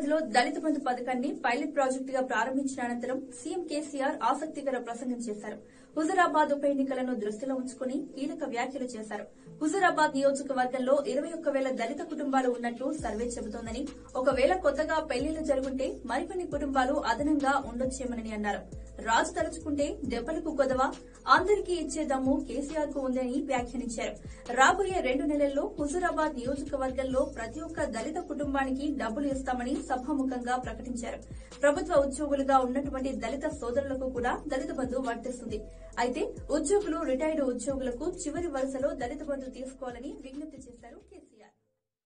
లో దళిత బంధు పథకాన్ని pilot project గా ప్రారంభించిన అనంతరం సీఎం కేసీఆర్ ఆసక్తికర ప్రసంగం చేశారు హుజురాబాద్ ఉప ఎన్నికలను దృష్టిలో ఉంచుకుని కీలక వ్యాఖ్యలు చేశారు హుజురాబాద్ నియోజకవర్గంలో ఇరవై ఒక్క వేల దళిత కుటుంబాలు ఉన్నట్లు సర్వే చెబుతోందని ఒకవేళ కొత్తగా పెళ్లిళ్లు జరుగుంటే మరికొన్ని కుటుంబాలు అదనంగా ఉండొచ్చేమని అన్నారు రాజు తలుచుకుంటే దెబ్బలకు కొదవ అందరికీ ఇచ్చే దమ్ము కేసీఆర్ కు ఉందని వ్యాఖ్యానించారు రాబోయే రెండు నెలల్లో హుజురాబాద్ నియోజకవర్గంలో ప్రతి ఒక్క దళిత కుటుంబానికి డబ్బులు ఇస్తామని సభాముఖంగా ప్రకటించారు ప్రభుత్వ ఉద్యోగులుగా ఉన్నటువంటి దళిత సోదరులకు కూడా దళిత బంధు వర్తిస్తుంది అయితే ఉద్యోగులు రిటైర్డ్ ఉద్యోగులకు చివరి వరుసలో దళిత బంధు తీసుకోవాలని విజ్ఞప్తి చేశారు